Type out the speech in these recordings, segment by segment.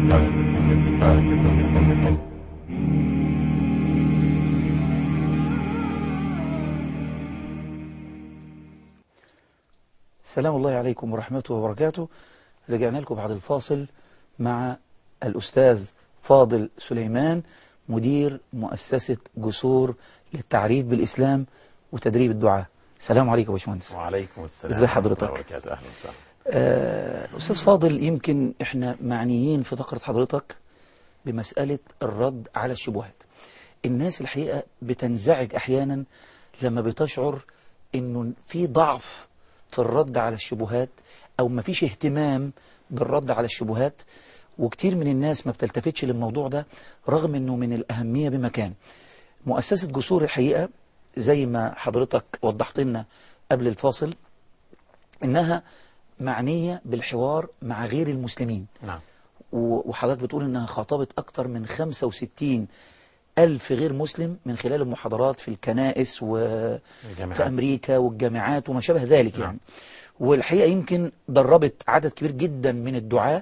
سلام الله عليكم ورحمته وبركاته رجعنا لكم بعد الفاصل مع الأستاذ فاضل سليمان مدير مؤسسة جسور للتعريف بالإسلام وتدريب الدعاء السلام عليكم يا باشمهندس وعليكم السلام ازي حضرتك؟ ورحمة الله وبركاته اهلا وسهلا آه، أستاذ فاضل يمكن إحنا معنيين في فقرة حضرتك بمسألة الرد على الشبهات الناس الحقيقة بتنزعج أحيانا لما بتشعر إنه في ضعف في الرد على الشبهات أو ما فيش اهتمام بالرد على الشبهات وكتير من الناس ما بتلتفتش للموضوع ده رغم إنه من الأهمية بمكان مؤسسة جسور الحقيقة زي ما حضرتك وضحت لنا قبل الفاصل إنها معنية بالحوار مع غير المسلمين نعم و- وحضرتك بتقول انها خاطبت اكتر من 65 ألف غير مسلم من خلال المحاضرات في الكنائس وفي الجامعات. أمريكا والجامعات وما شابه ذلك نعم. يعني والحقيقة يمكن دربت عدد كبير جدا من الدعاة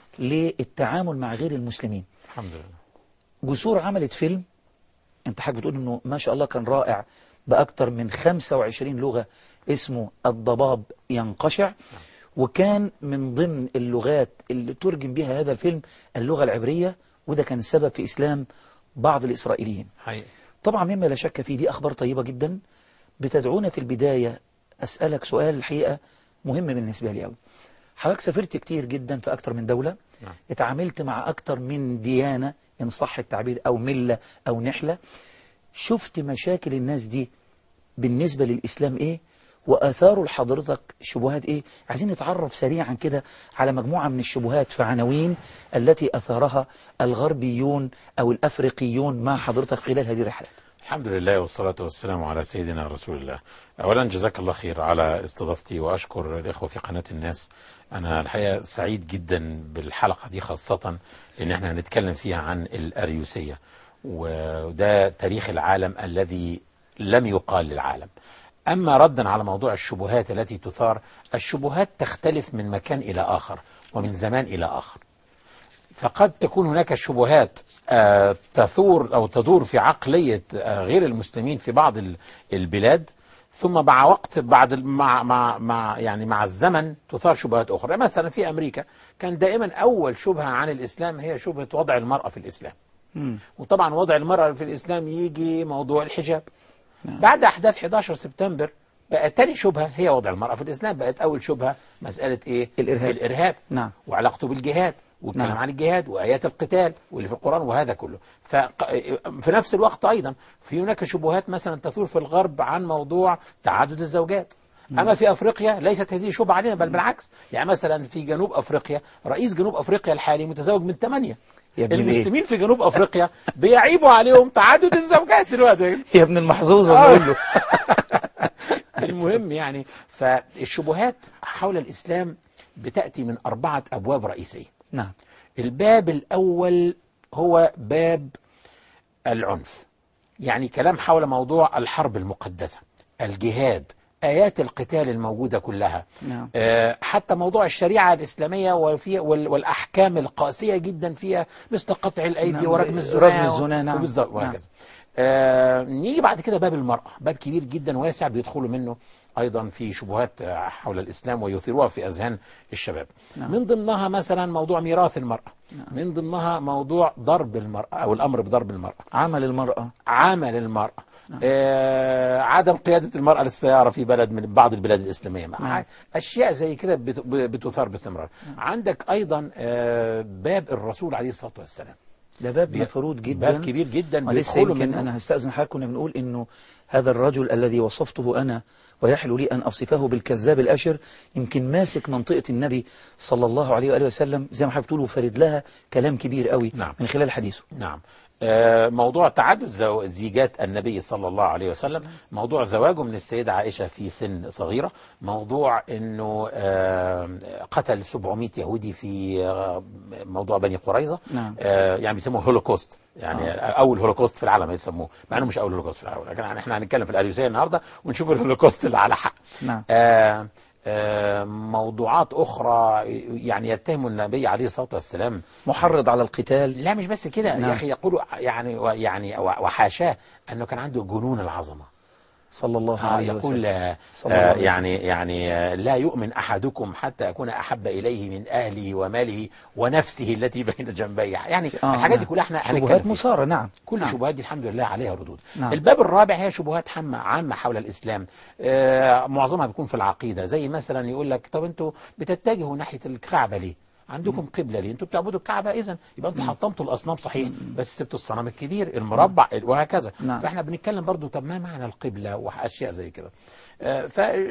للتعامل مع غير المسلمين الحمد لله جسور عملت فيلم انت حضرتك بتقول انه ما شاء الله كان رائع بأكتر من 25 لغة اسمه الضباب ينقشع وكان من ضمن اللغات اللي ترجم بها هذا الفيلم اللغة العبرية وده كان السبب في إسلام بعض الإسرائيليين حقيقي طبعا مما لا شك فيه دي أخبار طيبة جدا بتدعونا في البداية أسألك سؤال الحقيقة مهم بالنسبة لي أوي حضرتك سافرت كتير جدا في أكتر من دولة نعم. اتعاملت مع أكتر من ديانة إن صح التعبير أو ملة أو نحلة شفت مشاكل الناس دي بالنسبة للإسلام إيه وآثاره لحضرتك شبهات إيه عايزين نتعرف سريعا كده على مجموعة من الشبهات في عناوين التي أثارها الغربيون أو الأفريقيون مع حضرتك خلال هذه الرحلات الحمد لله والصلاة والسلام على سيدنا رسول الله أولا جزاك الله خير على استضافتي وأشكر الإخوة في قناة الناس أنا الحقيقة سعيد جدا بالحلقة دي خاصة لأن احنا هنتكلم فيها عن الأريوسية وده تاريخ العالم الذي لم يقال للعالم أما ردا على موضوع الشبهات التي تثار الشبهات تختلف من مكان إلى آخر ومن زمان إلى آخر فقد تكون هناك شبهات آه، تثور أو تدور في عقلية آه، غير المسلمين في بعض ال- البلاد ثم مع وقت بعد ال- مع مع مع يعني مع الزمن تثار شبهات أخرى مثلا في أمريكا كان دائما أول شبهة عن الإسلام هي شبهة وضع المرأة في الإسلام وطبعا وضع المرأة في الإسلام يجي موضوع الحجاب بعد أحداث 11 سبتمبر بقت تاني شبهة هي وضع المرأة في الإسلام بقت أول شبهة مسألة إيه الإرهاب. الإرهاب نعم. وعلاقته بالجهاد والكلام نعم. عن الجهاد وآيات القتال واللي في القرآن وهذا كله فق- في نفس الوقت أيضا في هناك شبهات مثلا تثور في الغرب عن موضوع تعدد الزوجات أما في أفريقيا ليست هذه شبهة علينا بل بالعكس يعني مثلا في جنوب أفريقيا رئيس جنوب أفريقيا الحالي متزوج من ثمانية يا ابن الإيه؟ المسلمين في جنوب أفريقيا بيعيبوا عليهم تعدد الزوجات دلوقتي يا ابن المحظوظ آه. نقول له المهم يعني فالشبهات حول الإسلام بتأتي من أربعة أبواب رئيسية نعم الباب الأول هو باب العنف يعني كلام حول موضوع الحرب المقدسة الجهاد آيات القتال الموجودة كلها نعم. آه، حتى موضوع الشريعة الإسلامية وفي وال- والأحكام القاسية جدا فيها مثل قطع الأيدي نعم، ورجم زي الزنا رجم الزنا، نعم. وبالظبط نعم. وهكذا آه، نيجي بعد كده باب المرأة باب كبير جدا واسع بيدخلوا منه أيضا في شبهات آه، حول الإسلام ويثيروها في أذهان الشباب نعم. من ضمنها مثلا موضوع ميراث المرأة من ضمنها موضوع ضرب المرأة أو الأمر بضرب المرأة عمل المرأة عمل المرأة آه عدم قيادة المرأة للسيارة في بلد من بعض البلاد الإسلامية مع نعم. أشياء زي كده بت- بتثار باستمرار عندك أيضا آه باب الرسول عليه الصلاة والسلام ده باب بي- مفروض جدا باب كبير جدا ولسه بيدخلوا يمكن منه. أنا هستأذن حضرتك كنا بنقول إنه هذا الرجل الذي وصفته أنا ويحلو لي أن أصفه بالكذاب الأشر يمكن ماسك منطقة النبي صلى الله عليه وآله وسلم زي ما حضرتك بتقول وفارد لها كلام كبير قوي نعم. من خلال حديثه نعم آه، موضوع تعدد زو- زيجات النبي صلى الله عليه وسلم موضوع زواجه من السيدة عائشة في سن صغيرة موضوع أنه آه، قتل 700 يهودي في آه، موضوع بني قريظة نعم. آه، يعني بيسموه هولوكوست يعني أول هولوكوست في العالم يسموه مع أنه مش أول هولوكوست في العالم لكن احنا هنتكلم في الأريوسية النهاردة ونشوف الهولوكوست اللي على حق نعم. آه، آه، موضوعات اخرى يعني يتهم النبي عليه الصلاه والسلام محرض على القتال لا مش بس كده نعم. يا اخي يقولوا يعني يعني وحاشاه انه كان عنده جنون العظمه صلى الله آه عليه يقول وسلم آه صلى الله عليه يعني يعني آه لا يؤمن احدكم حتى اكون احب اليه من اهله وماله ونفسه التي بين جنبيه يعني آه، الحاجات دي نعم. كلها احنا هنتكلم شبهات فيها. مثارة نعم كل نعم. الشبهات دي الحمد لله عليها ردود نعم. الباب الرابع هي شبهات عامة عامة حول الإسلام آه معظمها بيكون في العقيدة زي مثلا يقول لك طب أنتوا بتتجهوا ناحية الكعبة ليه عندكم قبلة ليه انتوا بتعبدوا الكعبة إذا يبقى انتوا حطمتوا الأصنام صحيح بس سبتوا الصنم الكبير المربع وهكذا نعم. فاحنا بنتكلم برضو طب ما معنى القبلة وأشياء زي كده آه،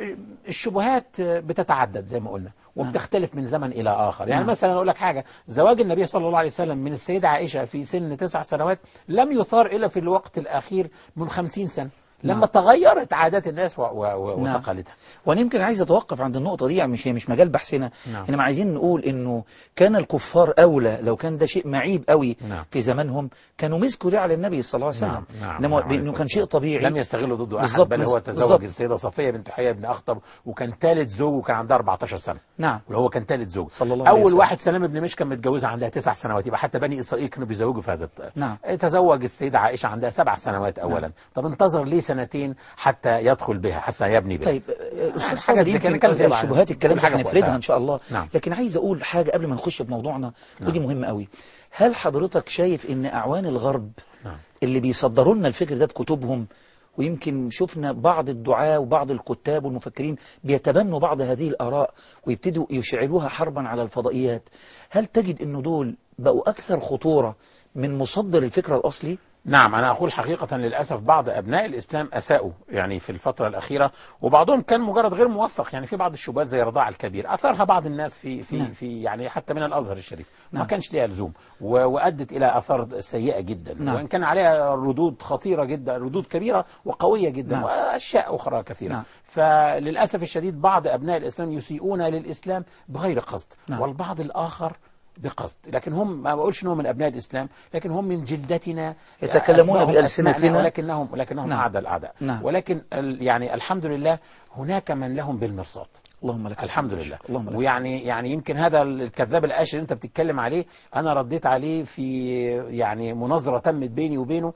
فالشبهات آه، بتتعدد زي ما قلنا وبتختلف من زمن إلى آخر يعني نعم. مثلا أقول لك حاجة زواج النبي صلى الله عليه وسلم من السيدة عائشة في سن تسع سنوات لم يثار إلا في الوقت الأخير من خمسين سنة لما نعم. تغيرت عادات الناس و- و- و- نعم. وتقاليدها وانا يمكن عايز اتوقف عند النقطه دي يعني مش هي مش مجال بحثنا نعم. انما عايزين نقول انه كان الكفار اولى لو كان ده شيء معيب قوي نعم. في زمانهم كانوا مسكوا ده على النبي صلى الله عليه وسلم نعم نعم انما نعم، عليه انه الصلاة كان شيء والسلام. طبيعي لم يستغلوا ضده أحد بالظبط، بل هو بالظبط. تزوج السيدة صفية بنت حيي بن أخطب وكان ثالث زوج وكان عندها 14 سنة نعم وهو كان ثالث زوج صلى الله عليه اول وسلم. واحد سلام بن مشكم متجوزها عندها تسع سنوات يبقى حتى بني اسرائيل كانوا بيزوجوا في هذا الت- نعم. تزوج السيده عائشه عندها سبع سنوات اولا طب انتظر ليه سنتين حتى يدخل بها حتى يبني بها طيب آه، الاستاذ حاجات فاضل زي كده يمكن نتكلم فيها بعدين. الشبهات الكلام كل ده حاجة في هنفردها وقتها. ان شاء الله نعم. لكن عايز اقول حاجه قبل ما نخش بموضوعنا ودي مهمه قوي هل حضرتك شايف ان اعوان الغرب نعم. اللي بيصدروا لنا الفكر ده بكتبهم ويمكن شفنا بعض الدعاة وبعض الكتاب والمفكرين بيتبنوا بعض هذه الآراء ويبتدوا يشعلوها حربا على الفضائيات هل تجد أن دول بقوا أكثر خطورة من مصدر الفكرة الأصلي؟ نعم أنا أقول حقيقة للأسف بعض أبناء الإسلام أساءوا يعني في الفترة الأخيرة وبعضهم كان مجرد غير موفق يعني في بعض الشبهات زي الرضاعة الكبير أثرها بعض الناس في في نعم. في يعني حتى من الأزهر الشريف ما نعم. كانش ليها لزوم و- وأدت إلى آثار سيئة جدا نعم. وإن كان عليها ردود خطيرة جدا ردود كبيرة وقوية جدا نعم. وأشياء أخرى كثيرة نعم. فللأسف الشديد بعض أبناء الإسلام يسيئون للإسلام بغير قصد نعم. والبعض الآخر بقصد لكن هم ما بقولش انهم من ابناء الاسلام لكن هم من جلدتنا يتكلمون أسمائهم بألسنتنا. أسماءنا ولكنهم ولكنهم نعم. اعدى الاعداء نعم. ولكن ال- يعني الحمد لله هناك من لهم بالمرصاد اللهم لك الحمد الحمد. لله اللهم لك ويعني يعني يمكن هذا الكذاب الاشر اللي انت بتتكلم عليه انا رديت عليه في يعني مناظره تمت بيني وبينه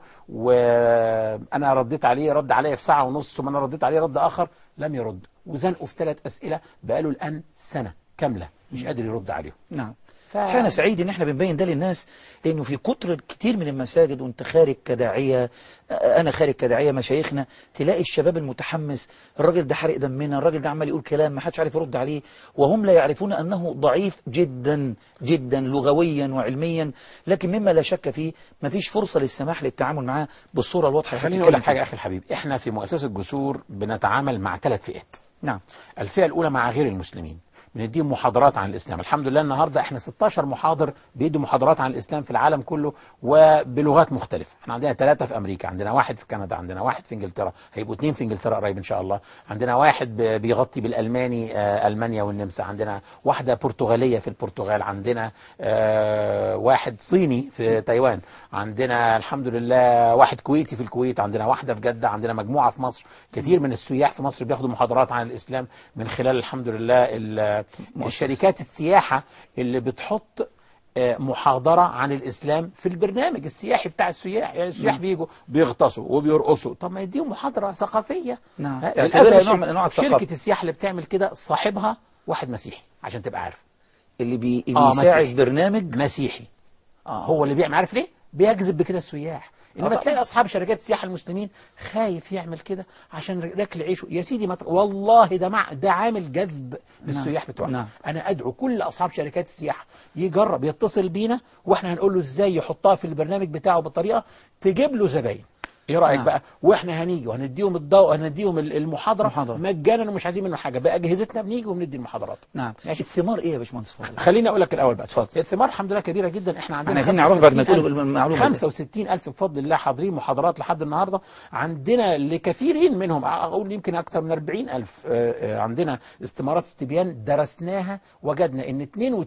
وانا رديت عليه رد عليا في ساعه ونص ثم انا رديت عليه رد اخر لم يرد وزنقوا في ثلاث اسئله بقاله الان سنه كامله مش قادر يرد عليهم نعم ف- انا سعيد ان احنا بنبين ده للناس لانه في كتر كتير من المساجد وانت خارج كداعيه آه، انا خارج كداعيه مشايخنا تلاقي الشباب المتحمس الراجل ده حرق دمنا الراجل ده عمال يقول كلام ما حدش عارف يرد عليه وهم لا يعرفون انه ضعيف جدا جدا لغويا وعلميا لكن مما لا شك فيه ما فيش فرصه للسماح للتعامل معاه بالصوره الواضحه اللي خليني اقول لك هتتكلم حاجه فيها. اخي الحبيب احنا في مؤسسه جسور بنتعامل مع ثلاث فئات نعم الفئة الأولى مع غير المسلمين بنديهم محاضرات عن الإسلام الحمد لله النهاردة احنا 16 محاضر بيدوا محاضرات عن الإسلام في العالم كله وبلغات مختلفة احنا عندنا ثلاثة في أمريكا عندنا واحد في كندا عندنا واحد في إنجلترا هيبقوا اثنين في إنجلترا قريب إن شاء الله عندنا واحد ب- بيغطي بالألماني آه، ألمانيا والنمسا عندنا واحدة برتغالية في البرتغال عندنا آه، واحد صيني في تايوان عندنا الحمد لله واحد كويتي في الكويت عندنا واحدة في جدة عندنا مجموعة في مصر كثير من السياح في مصر بياخدوا محاضرات عن الإسلام من خلال الحمد لله ال- الشركات السياحة اللي بتحط آه، محاضرة عن الإسلام في البرنامج السياحي بتاع السياح يعني السياح بيجوا بيغطسوا وبيرقصوا طب ما يديهم محاضرة ثقافية نعم. ها، اعتبرها للأسف نوع من أنواع شركة الثقافة. السياحة اللي بتعمل كده صاحبها واحد مسيحي عشان تبقى عارف اللي بي... آه، بيساعد مسيحي. برنامج مسيحي آه. هو اللي بيعمل عارف ليه بيجذب بكده السياح انما طبعا. تلاقي اصحاب شركات السياحه المسلمين خايف يعمل كده عشان ركل عيشه يا سيدي ما ت- والله ده مع ده عامل جذب للسياح بتوعنا نعم. انا ادعو كل اصحاب شركات السياحه يجرب يتصل بينا واحنا هنقول له ازاي يحطها في البرنامج بتاعه بالطريقه تجيب له زباين ايه رايك نعم. بقى واحنا هنيجي وهنديهم الضوء هنديهم المحاضره محاضرة. مجانا ومش عايزين منه حاجه باجهزتنا بنيجي وبندي المحاضرات نعم ماشي. الثمار ايه يا باشمهندس فاضل خليني اقول لك الاول بقى اتفضل. الثمار الحمد لله كبيره جدا احنا عندنا احنا عايزين نعرف بعد ما 65 تقولوا ألف. المعلومة دي. 65 ألف بفضل الله حاضرين محاضرات لحد النهاردة عندنا لكثيرين منهم أقول يمكن أكثر من 40 ألف آه، آه، عندنا استمارات استبيان درسناها وجدنا أن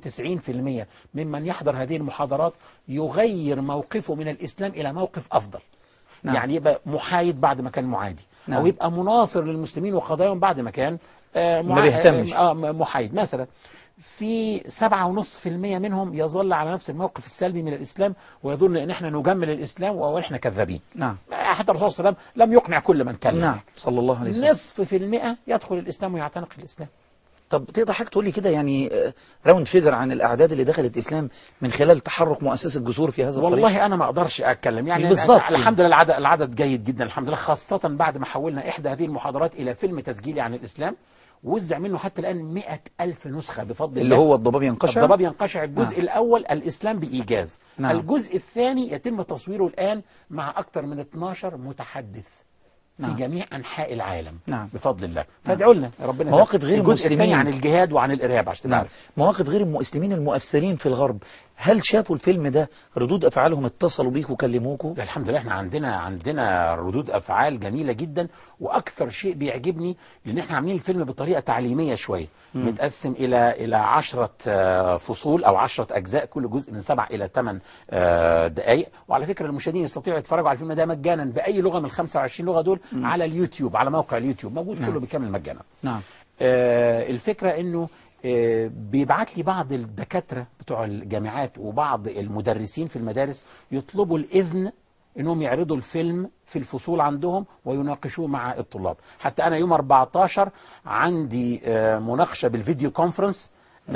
92% ممن يحضر هذه المحاضرات يغير موقفه من الإسلام إلى موقف أفضل نعم. يعني يبقى محايد بعد ما كان معادي نعم. أو يبقى مناصر للمسلمين وقضاياهم بعد ما كان آه، ما مع- بيهتمش. اه م- محايد مثلا في سبعة ونص في المية منهم يظل على نفس الموقف السلبي من الإسلام ويظن أن احنا نجمل الإسلام وإحنا كذابين نعم حتى الرسول صلى الله عليه وسلم لم يقنع كل من كلم نعم صلى الله عليه وسلم نصف في المئة يدخل الإسلام ويعتنق الإسلام طب تقدر حضرتك تقول لي كده يعني آه، راوند فيجر عن الاعداد اللي دخلت الاسلام من خلال تحرك مؤسسه جسور في هذا الطريق والله انا ما اقدرش اتكلم يعني مش بالظبط. الحمد لله العدد, العدد جيد جدا الحمد لله خاصه بعد ما حولنا احدى هذه المحاضرات الى فيلم تسجيلي عن الاسلام وزع منه حتى الان مئة ألف نسخة بفضل اللي الله هو الضباب ينقشع الضباب ينقشع الجزء نعم. الأول الإسلام بإيجاز نعم. الجزء الثاني يتم تصويره الآن مع أكثر من 12 متحدث في نعم. جميع أنحاء العالم نعم. بفضل الله فادعوا لنا ربنا يسلمك. مواقف غير الجزء الثاني المسلمين. عن الجهاد وعن الإرهاب عشان نعم تعرف مواقف غير المسلمين المؤثرين في الغرب هل شافوا الفيلم ده ردود افعالهم اتصلوا بيك وكلموكوا ده الحمد لله احنا عندنا عندنا ردود افعال جميله جدا واكثر شيء بيعجبني لان احنا عاملين الفيلم بطريقه تعليميه شويه متقسم الى الى 10 فصول او 10 اجزاء كل جزء من سبع الى ثمان دقائق وعلى فكره المشاهدين يستطيعوا يتفرجوا على الفيلم ده مجانا باي لغه من ال 25 لغه دول على اليوتيوب على موقع اليوتيوب موجود كله بكامل مجانا نعم آه، الفكرة انه آه، بيبعت لي بعض الدكاترة بتوع الجامعات وبعض المدرسين في المدارس يطلبوا الإذن انهم يعرضوا الفيلم في الفصول عندهم ويناقشوه مع الطلاب حتى انا يوم 14 عندي آه، مناقشة بالفيديو كونفرنس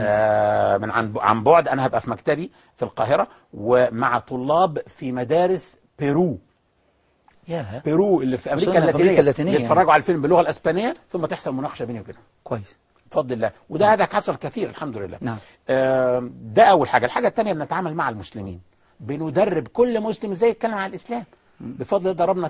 آه، من عن عن بعد انا هبقى في مكتبي في القاهرة ومع طلاب في مدارس بيرو ياها بيرو اللي في امريكا أصلاً في اللاتينيه أمريكا اللاتينية يعني. يتفرجوا على الفيلم باللغه الاسبانيه ثم تحصل مناقشه بيني وبينهم كويس بفضل الله وده هذا حصل كثير الحمد لله نعم. آم، ده اول حاجه الحاجه الثانيه بنتعامل مع المسلمين بندرب كل مسلم ازاي يتكلم عن الاسلام بفضل الله ضربنا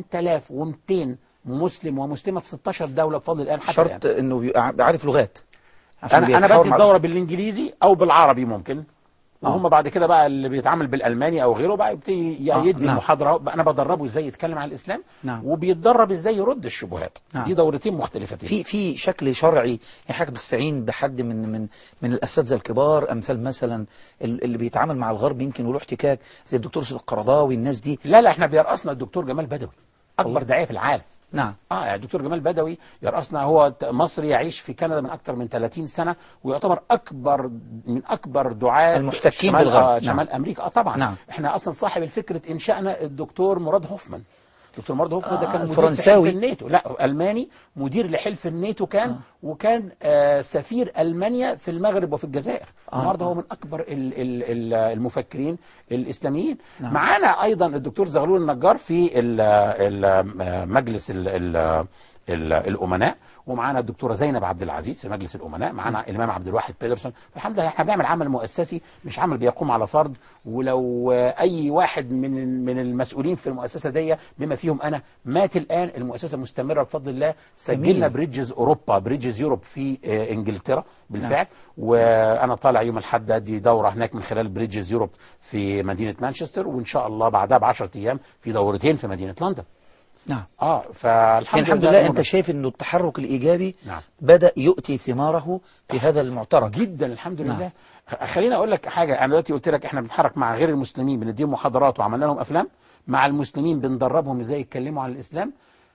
8200 مسلم ومسلمه في 16 دوله بفضل الان حتى الآن. شرط انه بيبقى عارف لغات عشان انا انا بيتحاور بدي مع- الدوره بالانجليزي او بالعربي ممكن آه. وهم بعد كده بقى اللي بيتعامل بالالماني او غيره بقى يبتدي آه، يدي نعم. المحاضره بقى انا بدربه ازاي يتكلم عن الاسلام نعم. وبيتدرب ازاي يرد الشبهات نعم. دي دورتين مختلفتين في في شكل شرعي يعني حضرتك بتستعين بحد من من من الاساتذه الكبار امثال مثلا ال- اللي بيتعامل مع الغرب يمكن وله احتكاك زي الدكتور يوسف القرضاوي الناس دي لا لا احنا بيرأسنا الدكتور جمال بدوي اكبر الله. داعيه في العالم نعم اه يعني الدكتور جمال بدوي يرأسنا هو ت- مصري يعيش في كندا من اكثر من 30 سنه ويعتبر اكبر من اكبر دعاة المحتكين شمال بالغرب. آه نعم. شمال امريكا اه طبعا نعم. احنا اصلا صاحب الفكره انشانا الدكتور مراد هوفمان دكتور مراد هوفمان ده آه، كان مدير الفرنساوي. في حلف الناتو لا الماني مدير لحلف الناتو كان آه. وكان آه سفير المانيا في المغرب وفي الجزائر آه، النهارده آه. هو من اكبر ال ال ال المفكرين الاسلاميين نعم. معانا ايضا الدكتور زغلول النجار في ال- ال- مجلس ال ال ال الامناء ومعانا الدكتوره زينب عبد العزيز في مجلس الامناء معانا الامام عبد الواحد بيدرسون الحمد لله احنا بنعمل عمل مؤسسي مش عمل بيقوم على فرد ولو اي واحد من من المسؤولين في المؤسسه دي بما فيهم انا مات الان المؤسسه مستمره بفضل الله سجلنا جميل. بريدجز اوروبا بريدجز يوروب في آه، انجلترا بالفعل وانا طالع يوم الاحد ادي دوره هناك من خلال بريدجز يوروب في مدينه مانشستر وان شاء الله بعدها ب 10 ايام في دورتين في مدينه لندن نعم اه فالحمد يعني الحمد لله لله الأمور انت شايف انه التحرك الايجابي نعم. بدا يؤتي ثماره في هذا المعترك جدا الحمد نعم. لله خ- خليني اقول لك حاجه انا دلوقتي قلت لك احنا بنتحرك مع غير المسلمين بنديهم محاضرات وعملنا لهم افلام مع المسلمين بندربهم ازاي يتكلموا عن الاسلام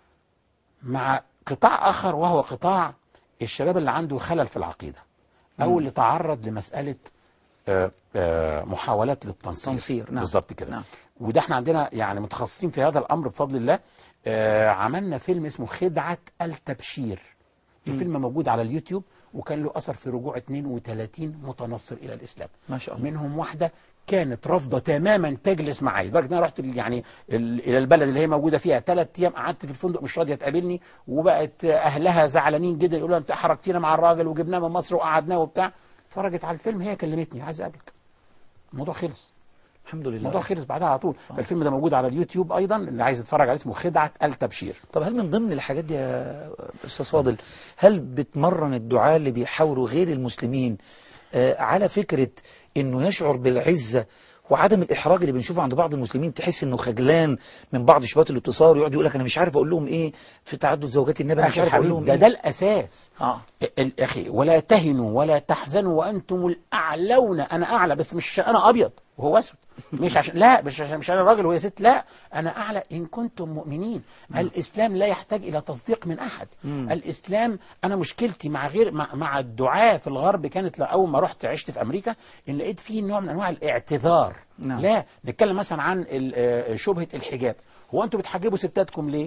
مع قطاع اخر وهو قطاع الشباب اللي عنده خلل في العقيده او اللي تعرض لمساله آه، آه، محاولات للتنصير تنصير، نعم. بالظبط كده نعم. وده احنا عندنا يعني متخصصين في هذا الامر بفضل الله آه، عملنا فيلم اسمه خدعه التبشير الفيلم موجود على اليوتيوب وكان له اثر في رجوع 32 متنصر الى الاسلام ما شاء الله منهم واحده كانت رافضه تماما تجلس معي لدرجه ان انا رحت ال- يعني ال- الى البلد اللي هي موجوده فيها ثلاث ايام قعدت في الفندق مش راضيه تقابلني وبقت اهلها زعلانين جدا يقولوا انت حركتينا مع الراجل وجبناه من مصر وقعدناه وبتاع اتفرجت على الفيلم هي كلمتني عايز اقابلك الموضوع خلص الحمد لله الموضوع خلص بعدها على طول فالفيلم ده موجود على اليوتيوب ايضا اللي عايز يتفرج عليه اسمه خدعه التبشير طب هل من ضمن الحاجات دي يا استاذ فاضل هل بتمرن الدعاة اللي بيحاوروا غير المسلمين آه، على فكرة انه يشعر بالعزة وعدم الاحراج اللي بنشوفه عند بعض المسلمين تحس انه خجلان من بعض شباب الاتصال ويقعد يقول لك انا مش عارف اقول لهم ايه في تعدد زوجات النبي انا مش اخي عارف اقول الحبيب لهم ده ايه ده الاساس اه ال- اخي ولا تهنوا ولا تحزنوا وانتم الاعلون انا اعلى بس مش عشان انا ابيض وهو اسود مش عشان لا مش عشان مش انا راجل وهي ست لا انا اعلى ان كنتم مؤمنين الاسلام لا يحتاج الى تصديق من احد الاسلام انا مشكلتي مع غير مع, مع الدعاة في الغرب كانت لا- اول ما رحت عشت في امريكا ان لقيت فيه نوع من انواع الاعتذار نعم. لا نتكلم مثلا عن ال- آه، شبهه الحجاب هو انتوا بتحجبوا ستاتكم ليه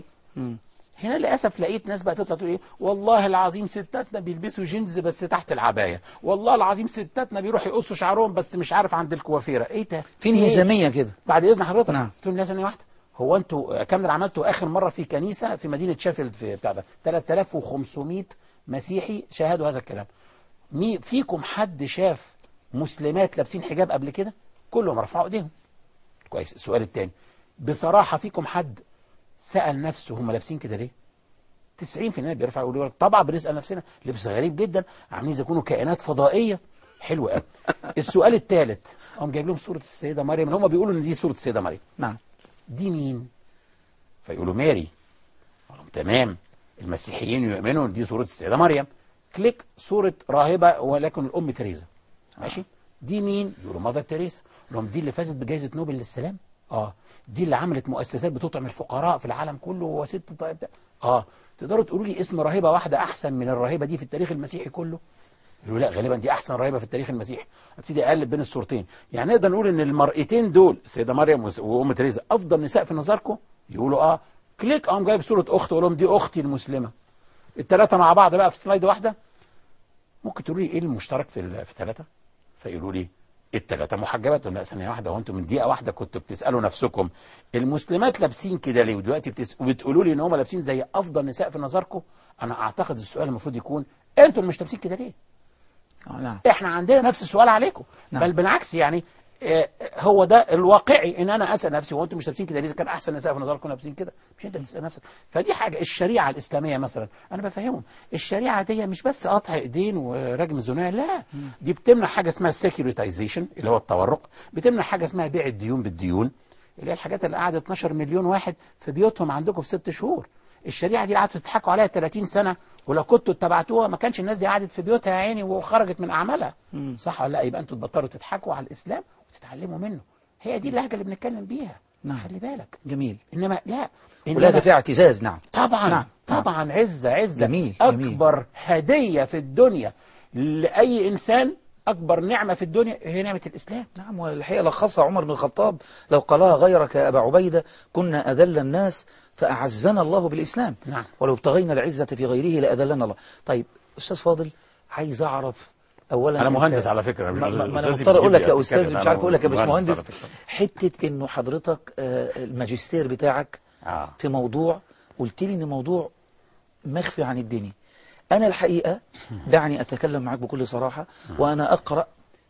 هنا للاسف لقيت ناس بقى تطلع تقول ايه والله العظيم ستاتنا بيلبسوا جينز بس تحت العبايه والله العظيم ستاتنا بيروحوا يقصوا شعرهم بس مش عارف عند الكوافيره ايه ده في إيه؟ انهزاميه كده بعد اذن حضرتك نعم. تقول لي ثانيه واحده هو انتوا كام ده عملتوا اخر مره في كنيسه في مدينه شيفيلد في بتاع ده 3500 مسيحي شاهدوا هذا الكلام مي فيكم حد شاف مسلمات لابسين حجاب قبل كده كلهم رفعوا ايديهم كويس السؤال الثاني بصراحه فيكم حد سال نفسه هم لابسين كده ليه 90% بيرفع يقولوا لك طبعا بنسال نفسنا لبس غريب جدا عاملين زي يكونوا كائنات فضائيه حلو قوي السؤال الثالث قام جايب لهم صوره السيده مريم اللي هم بيقولوا ان دي صوره السيده مريم نعم دي مين فيقولوا ماري أقول لهم تمام المسيحيين يؤمنوا ان دي صوره السيده مريم كليك صوره راهبه ولكن الام تريزا ماشي دي مين يقولوا ماذر تريزا أقول لهم دي اللي فازت بجائزه نوبل للسلام اه دي اللي عملت مؤسسات بتطعم الفقراء في العالم كله وست طيب ده. اه تقدروا تقولوا لي اسم راهبه واحده احسن من الراهبه دي في التاريخ المسيحي كله يقولوا لا غالبا دي احسن راهبه في التاريخ المسيحي ابتدي اقلب بين الصورتين يعني نقدر نقول ان المرأتين دول السيده مريم وس- وام تريزا افضل نساء في نظركم يقولوا اه كليك قام جايب صوره اخت ويقول لهم دي اختي المسلمه الثلاثه مع بعض بقى في سلايد واحده ممكن تقولوا لي ايه المشترك في ال- في الثلاثه فيقولوا لي الثلاثه محجبات أقول لا ثانيه واحده هو انتم من دقيقه واحده كنتوا بتسالوا نفسكم المسلمات لابسين كده ليه ودلوقتي بتس... وبتقولوا لي ان هم لابسين زي افضل نساء في نظركم انا اعتقد السؤال المفروض يكون انتوا اللي مش لابسين كده ليه آه، نعم احنا عندنا نفس السؤال عليكم نعم. بل بالعكس يعني آه، هو ده الواقعي ان انا اسال نفسي هو انتم مش لابسين كده ليه إذا كان احسن نساء في نظركم لابسين كده مش انت اللي تسال نفسك فدي حاجه الشريعه الاسلاميه مثلا انا بفهمهم الشريعه دي مش بس قطع ايدين ورجم الزنا لا دي بتمنع حاجه اسمها السيكيوريتايزيشن اللي هو التورق بتمنع حاجه اسمها بيع الديون بالديون اللي هي الحاجات اللي قعدت 12 مليون واحد في بيوتهم عندكم في ست شهور الشريعه دي قعدتوا تضحكوا عليها 30 سنه ولو كنتوا اتبعتوها ما كانش الناس دي قعدت في بيوتها يا عيني وخرجت من اعمالها صح ولا لا يبقى انتوا تبطلوا تضحكوا على الاسلام وتتعلموا منه هي دي اللهجه اللي بنتكلم بيها نعم. خلي بالك جميل انما لا ولا ده إنما- فيها اعتزاز نعم طبعا نعم. طبعا عزه عزه جميل، جميل. اكبر هديه في الدنيا لاي انسان اكبر نعمه في الدنيا هي نعمه الاسلام نعم والحقيقة لخصها عمر بن الخطاب لو قالها غيرك يا أبا عبيدة كنا أذل الناس فأعزنا الله بالإسلام نعم. ولو ابتغينا العزة في غيره لأذلنا الله طيب أستاذ فاضل عايز أعرف أولا انا أنت- مهندس على فكره مش ما, ما, ما انا أستاذي مضطر اقول لك بيجيب يا لي استاذ أتكلم. مش أنا عارف اقول لك يا مهندس باشمهندس على فكرة. حته انه حضرتك آه، الماجستير بتاعك آه. في موضوع قلت لي ان موضوع مخفي عن الدنيا انا الحقيقه دعني اتكلم معك بكل صراحه وانا اقرا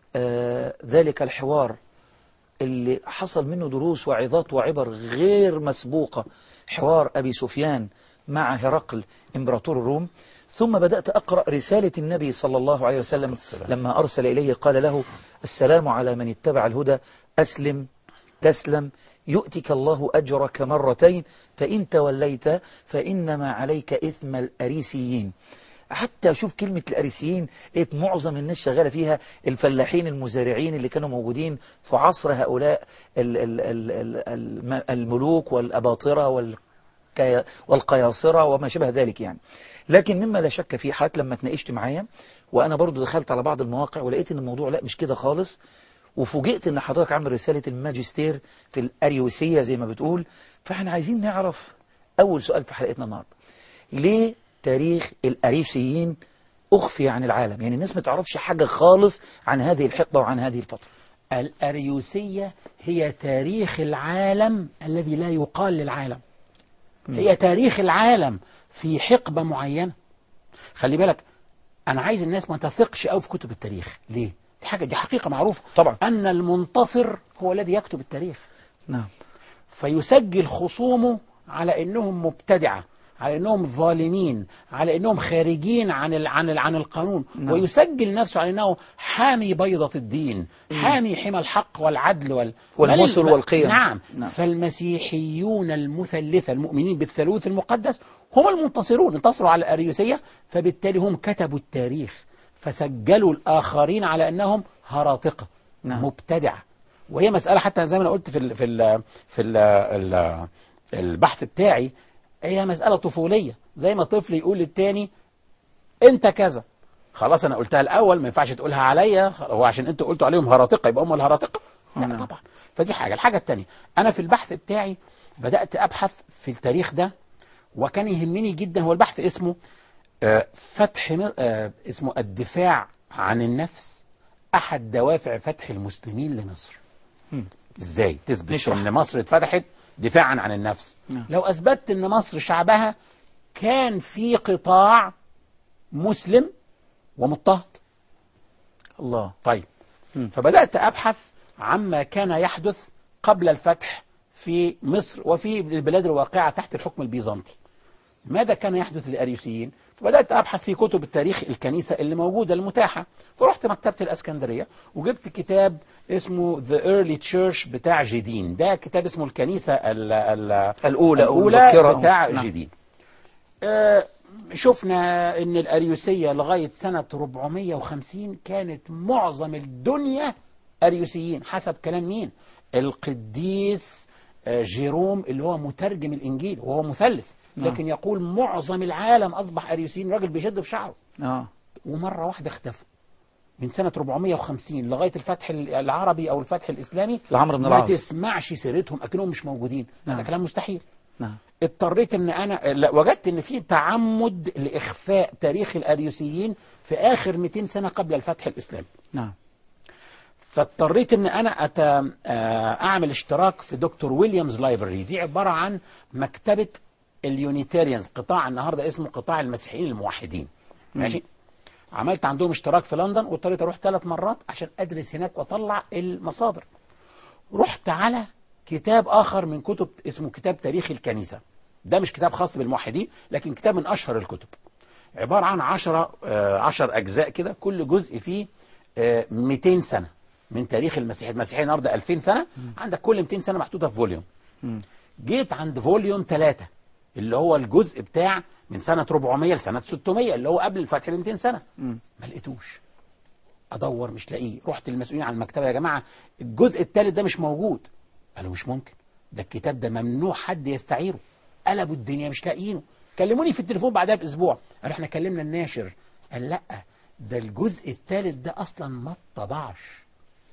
آه، ذلك الحوار اللي حصل منه دروس وعظات وعبر غير مسبوقة حوار أبي سفيان مع هرقل إمبراطور الروم ثم بدأت أقرأ رسالة النبي صلى الله عليه وسلم والسلام. لما أرسل إليه قال له السلام على من اتبع الهدى أسلم تسلم يؤتك الله أجرك مرتين فإن توليت فإنما عليك إثم الأريسيين حتى أشوف كلمة الأريسيين لقيت معظم الناس شغالة فيها الفلاحين المزارعين اللي كانوا موجودين في عصر هؤلاء ال- ال- ال- ال- الم- الملوك والأباطرة والكي- والقياصرة وما شابه ذلك يعني لكن مما لا شك فيه حضرتك لما اتناقشت معايا وأنا برضو دخلت على بعض المواقع ولقيت إن الموضوع لا مش كده خالص وفوجئت ان حضرتك عامل رسالة الماجستير في الأريوسية زي ما بتقول فاحنا عايزين نعرف أول سؤال في حلقتنا النهاردة ليه تاريخ الأريوسيين أخفي عن العالم يعني الناس ما تعرفش حاجة خالص عن هذه الحقبة وعن هذه الفترة الأريوسية هي تاريخ العالم الذي لا يقال للعالم هي تاريخ العالم في حقبة معينة خلي بالك أنا عايز الناس ما تثقش أوي في كتب التاريخ ليه؟ دي حاجة دي حقيقة معروفة طبعا. أن المنتصر هو الذي يكتب التاريخ نعم فيسجل خصومه على انهم مبتدعه على انهم ظالمين على انهم خارجين عن ال عن ال عن القانون نعم. ويسجل نفسه على انه حامي بيضه الدين حامي حمى الحق والعدل وال والمثل بل- والقيم. نعم. نعم. فالمسيحيون المثلثه المؤمنين بالثالوث المقدس هم المنتصرون انتصروا على الاريوسيه فبالتالي هم كتبوا التاريخ فسجلوا الاخرين على انهم هراطقه نعم. مبتدعه وهي مساله حتى زي ما انا قلت في ال في ال في ال ال البحث بتاعي هي مساله طفوليه زي ما طفل يقول للتاني انت كذا خلاص انا قلتها الاول ما ينفعش تقولها عليا هو عشان انتوا قلتوا عليهم هراطقه يبقى هم الهراطقه لا نعم. طبعا فدي حاجه الحاجه الثانيه انا في البحث بتاعي بدات ابحث في التاريخ ده وكان يهمني جدا هو البحث اسمه آه، فتح م- آه، اسمه الدفاع عن النفس احد دوافع فتح المسلمين لمصر مم. ازاي تثبت نشرح. ان مصر اتفتحت دفاعا عن النفس نعم. لو اثبتت ان مصر شعبها كان في قطاع مسلم ومضطهد الله طيب مم. فبدأت أبحث عما كان يحدث قبل الفتح في مصر وفي البلاد الواقعة تحت الحكم البيزنطي ماذا كان يحدث للأريوسيين فبدأت أبحث في كتب التاريخ الكنيسة اللي موجودة المتاحة فرحت مكتبة الأسكندرية وجبت كتاب اسمه The Early Church بتاع جيدين ده كتاب اسمه الكنيسة ال ال الأولى أو الأولى المبكرة. بتاع نعم. جيدين آه، شفنا ان الاريوسيه لغايه سنه 450 كانت معظم الدنيا اريوسيين حسب كلام مين؟ القديس آه، جيروم اللي هو مترجم الانجيل وهو مثلث لكن يقول معظم العالم اصبح اريوسيين راجل بيشد في شعره اه ومره واحده اختفوا من سنه 450 لغايه الفتح العربي او الفتح الاسلامي لعمرو بن ما العاص تسمعش سيرتهم اكنهم مش موجودين هذا نعم. كلام مستحيل نعم اضطريت ان انا لا، وجدت ان في تعمد لاخفاء تاريخ الاريوسيين في اخر 200 سنه قبل الفتح الاسلامي نعم فاضطريت ان انا أت... آه، اعمل اشتراك في دكتور ويليامز لايبرري دي عباره عن مكتبه اليونيتاريانز قطاع النهارده اسمه قطاع المسيحيين الموحدين ماشي عملت عندهم اشتراك في لندن واضطريت اروح ثلاث مرات عشان ادرس هناك واطلع المصادر رحت على كتاب اخر من كتب اسمه كتاب تاريخ الكنيسه ده مش كتاب خاص بالموحدين لكن كتاب من اشهر الكتب عباره عن 10 10 اجزاء كده كل جزء فيه آه، 200 سنه من تاريخ المسيحيه المسيحيه النهارده 2000 سنه عندك كل 200 سنه محطوطه في فوليوم جيت عند فوليوم 3 اللي هو الجزء بتاع من سنه 400 لسنه 600 اللي هو قبل الفتح ب 200 سنه ما لقيتوش ادور مش لاقيه رحت للمسؤولين عن المكتبه يا جماعه الجزء الثالث ده مش موجود قالوا مش ممكن ده الكتاب ده ممنوع حد يستعيره قلبوا الدنيا مش لاقيينه كلموني في التليفون بعدها باسبوع قالوا احنا كلمنا الناشر قال لا ده الجزء الثالث ده اصلا ما اتطبعش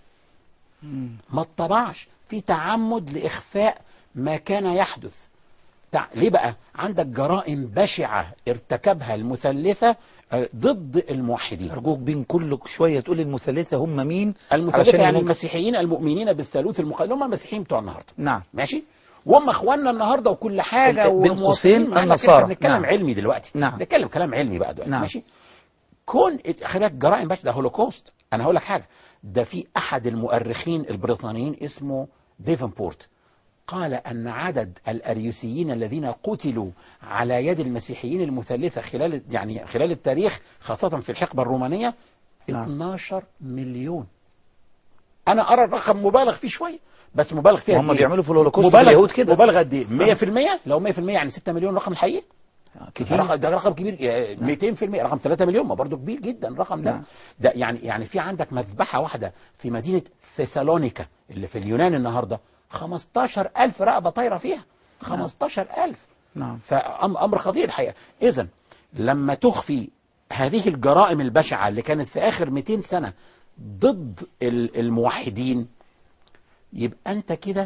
ما اتطبعش في تعمد لاخفاء ما كان يحدث تع... ليه بقى عندك جرائم بشعه ارتكبها المثلثه آه، ضد الموحدين أرجوك بين كل شوية تقول لي المثلثة هم مين المثلثه علشان يعني ممكن- المسيحيين المؤمنين بالثالوث المخ... اللي هم المسيحيين بتوع النهارده نعم ماشي وهم اخواننا النهارده وكل حاجه ال- بين ومواطنين قوسين معانا، النصارى. احنا بنتكلم نعم. علمي دلوقتي نعم. بنتكلم كلام علمي بقى دلوقتي نعم. ماشي كون خلي بالك جرائم بشع ده هولوكوست انا هقول لك حاجه ده في احد المؤرخين البريطانيين اسمه ديفنبورت قال ان عدد الاريوسيين الذين قتلوا على يد المسيحيين المثلثه خلال يعني خلال التاريخ خاصه في الحقبه الرومانيه نعم. 12 مليون انا ارى الرقم مبالغ فيه شويه بس مبالغ فيها هم قد إيه؟ بيعملوا في الهولوكوست في مبالغ اليهود كده. مبالغ قد ايه 100% لو 100% يعني 6 مليون رقم الحقيقي كتير رقم ده رقم كبير آه، 200% رقم 3 مليون ما برضه كبير جدا الرقم ده نعم. ده يعني يعني في عندك مذبحه واحده في مدينه ثيسالونيكا اللي في اليونان النهارده 15000 رقبه طايره فيها 15000 نعم. فامر خطير الحقيقه اذا لما تخفي هذه الجرائم البشعه اللي كانت في اخر 200 سنه ضد ال- الموحدين يبقى انت كده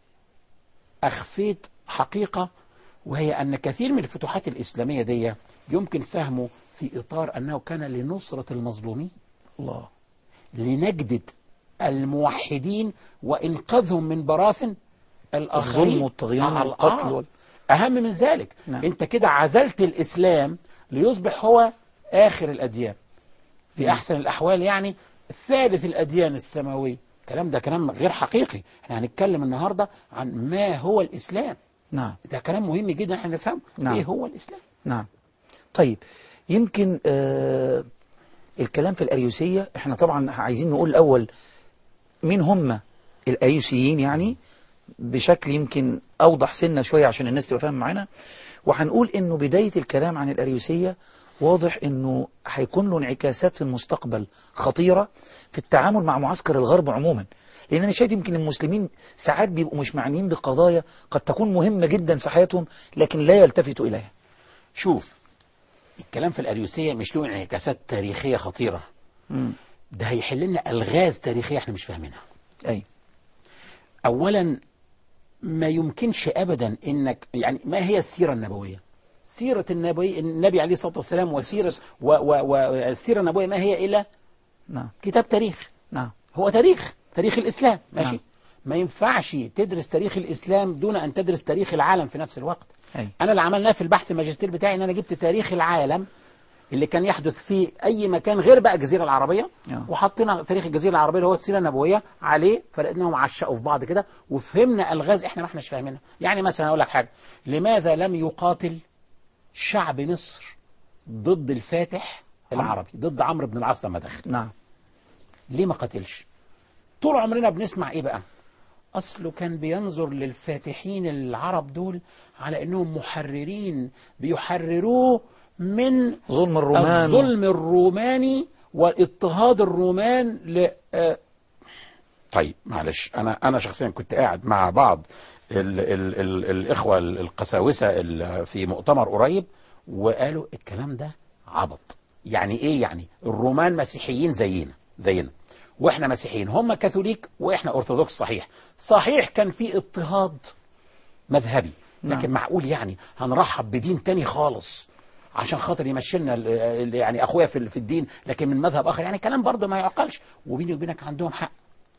اخفيت حقيقه وهي ان كثير من الفتوحات الاسلاميه دي يمكن فهمه في اطار انه كان لنصره المظلومين الله لنجدة الموحدين وإنقاذهم من براثن الآخرين الظلم والطغيان آه، والقتل آه. وال- أهم من ذلك نعم. أنت كده عزلت الإسلام ليصبح هو آخر الأديان في أحسن الأحوال يعني ثالث الأديان السماوية الكلام ده كلام غير حقيقي احنا هنتكلم النهاردة عن ما هو الإسلام نعم ده كلام مهم جدا احنا نفهمه نعم. ايه هو الإسلام نعم طيب يمكن آه الكلام في الأريوسية احنا طبعا عايزين نقول الأول مين هم الأريوسيين يعني بشكل يمكن أوضح سنة شوية عشان الناس تبقى فاهم معانا وهنقول إنه بداية الكلام عن الأريوسية واضح إنه هيكون له انعكاسات في المستقبل خطيرة في التعامل مع معسكر الغرب عموما لان انا شايف يمكن المسلمين ساعات بيبقوا مش معنيين بقضايا قد تكون مهمه جدا في حياتهم لكن لا يلتفتوا اليها شوف الكلام في الأريوسية مش له انعكاسات تاريخية خطيرة ده هيحل لنا ألغاز تاريخية احنا مش فاهمينها اي أولا ما يمكنش أبدا إنك يعني ما هي السيرة النبوية سيرة النبي النبي عليه الصلاة والسلام وسيرة و- و- والسيرة النبوية ما هي إلا نعم كتاب تاريخ نعم هو تاريخ تاريخ الإسلام ماشي نعم. ما ينفعش تدرس تاريخ الإسلام دون أن تدرس تاريخ العالم في نفس الوقت أي. أنا اللي عملناه في البحث الماجستير بتاعي إن أنا جبت تاريخ العالم اللي كان يحدث في أي مكان غير بقى الجزيرة العربية آه. وحطينا تاريخ الجزيرة العربية اللي هو السيرة النبوية عليه فلقيناهم عشقوا في بعض كده وفهمنا ألغاز إحنا ما إحناش فاهمينها يعني مثلا أقول لك حاجة لماذا لم يقاتل شعب مصر ضد الفاتح العربي ضد عمرو بن العاص لما دخل نعم ليه ما قتلش طول عمرنا بنسمع ايه بقى اصله كان بينظر للفاتحين العرب دول على انهم محررين بيحرروه من ظلم الرومان الظلم الروماني واضطهاد الرومان ل آه، طيب معلش انا انا شخصيا كنت قاعد مع بعض ال ال ال الاخوه القساوسه ال- في مؤتمر قريب وقالوا الكلام ده عبط يعني ايه يعني الرومان مسيحيين زينا زينا واحنا مسيحيين هم كاثوليك واحنا ارثوذكس صحيح صحيح كان في اضطهاد مذهبي لكن معقول يعني هنرحب بدين تاني خالص عشان خاطر يمشينا ال- ال- يعني اخويا في ال- في الدين لكن من مذهب اخر يعني كلام برضه ما يعقلش وبيني وبينك عندهم حق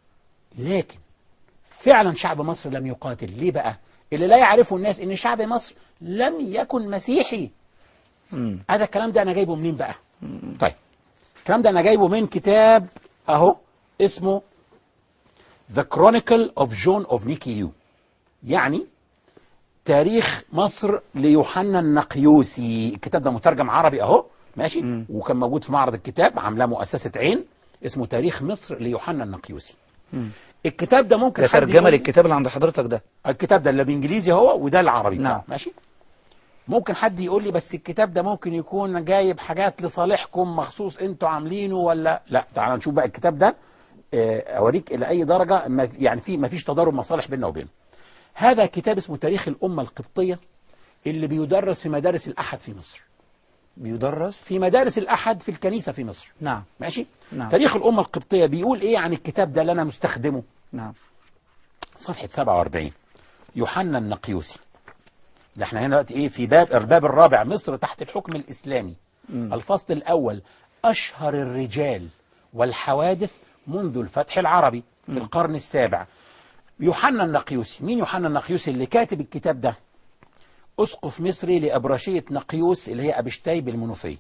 لكن فعلا شعب مصر لم يقاتل ليه بقى اللي لا يعرفه الناس ان شعب مصر لم يكن مسيحي هذا الكلام ده انا جايبه منين بقى طيب الكلام ده انا جايبه من كتاب اهو اسمه The Chronicle of John of Nikiu يعني تاريخ مصر ليوحنا النقيوسي الكتاب ده مترجم عربي اهو ماشي وكان موجود في معرض الكتاب عاملاه مؤسسة عين اسمه تاريخ مصر ليوحنا النقيوسي الكتاب ده ممكن ده حد ترجمه يقول- للكتاب اللي عند حضرتك ده الكتاب ده اللي بالانجليزي هو وده العربي نعم. بتاعه، ماشي ممكن حد يقول لي بس الكتاب ده ممكن يكون جايب حاجات لصالحكم مخصوص انتوا عاملينه ولا لا تعال نشوف بقى الكتاب ده آه، اوريك الى اي درجه ما في- يعني في ما فيش تضارب مصالح بيننا وبينه هذا كتاب اسمه تاريخ الامه القبطيه اللي بيدرس في مدارس الاحد في مصر بيدرس في مدارس الاحد في الكنيسه في مصر نعم ماشي نعم. تاريخ الامه القبطيه بيقول ايه عن الكتاب ده اللي انا مستخدمه نعم صفحة 47 يوحنا النقيوسي ده احنا هنا دلوقتي ايه في باب الباب الرابع مصر تحت الحكم الاسلامي الفصل الاول اشهر الرجال والحوادث منذ الفتح العربي في القرن السابع يوحنا النقيوسي مين يوحنا النقيوسي اللي كاتب الكتاب ده اسقف مصري لابراشيه نقيوس اللي هي ابشتاي بالمنوفيه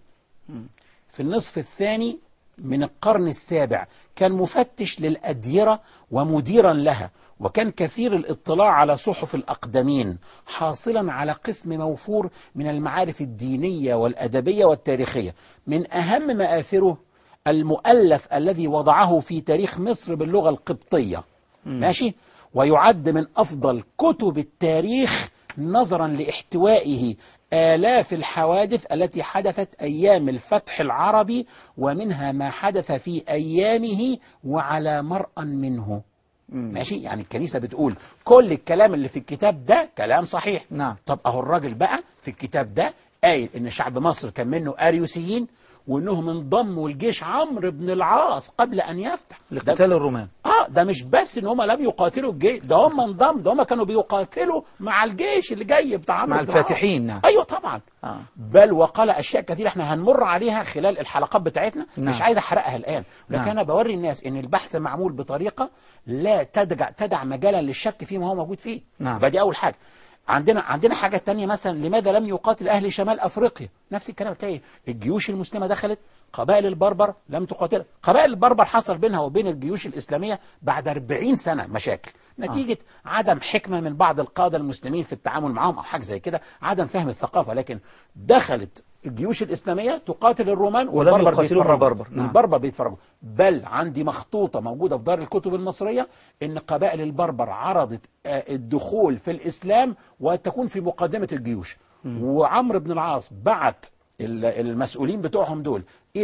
في النصف الثاني من القرن السابع كان مفتش للأديرة ومديرا لها وكان كثير الاطلاع على صحف الأقدمين حاصلا على قسم موفور من المعارف الدينية والأدبية والتاريخية من أهم مآثره المؤلف الذي وضعه في تاريخ مصر باللغة القبطية ماشي ويعد من أفضل كتب التاريخ نظرا لاحتوائه آلاف الحوادث التي حدثت أيام الفتح العربي ومنها ما حدث في أيامه وعلى مرأى منه ماشي يعني الكنيسة بتقول كل الكلام اللي في الكتاب ده كلام صحيح نعم. طب أهو الراجل بقى في الكتاب ده قايل إن شعب مصر كان منه أريوسيين وإنهم انضموا لجيش عمرو بن العاص قبل أن يفتح ده لقتال الرومان اه ده مش بس ان هم لم يقاتلوا الجيش ده هم انضموا ده هم كانوا بيقاتلوا مع الجيش اللي جاي بتاع عمرو مع بن العاص. الفاتحين نعم ايوه طبعا آه. بل وقال اشياء كثيره احنا هنمر عليها خلال الحلقات بتاعتنا نعم. مش عايز احرقها الان لكن نعم. انا بوري الناس ان البحث معمول بطريقه لا تدع تدع مجالا للشك فيما هو موجود فيه نعم. يبقى دي اول حاجه عندنا عندنا حاجه تانية مثلا لماذا لم يقاتل اهل شمال افريقيا نفس الكلام تلاقي الجيوش المسلمه دخلت قبائل البربر لم تقاتل قبائل البربر حصل بينها وبين الجيوش الاسلاميه بعد 40 سنه مشاكل نتيجه عدم حكمه من بعض القاده المسلمين في التعامل معهم او حاجه زي كده عدم فهم الثقافه لكن دخلت الجيوش الاسلاميه تقاتل الرومان والبربر يقاتلوهم بيتفرجوا. البربر، نعم. البربر بيتفرجوا بل عندي مخطوطه موجوده في دار الكتب المصريه ان قبائل البربر عرضت آه، الدخول في الاسلام وتكون في مقدمه الجيوش وعمرو بن العاص بعت ال- المسؤولين بتوعهم دول الى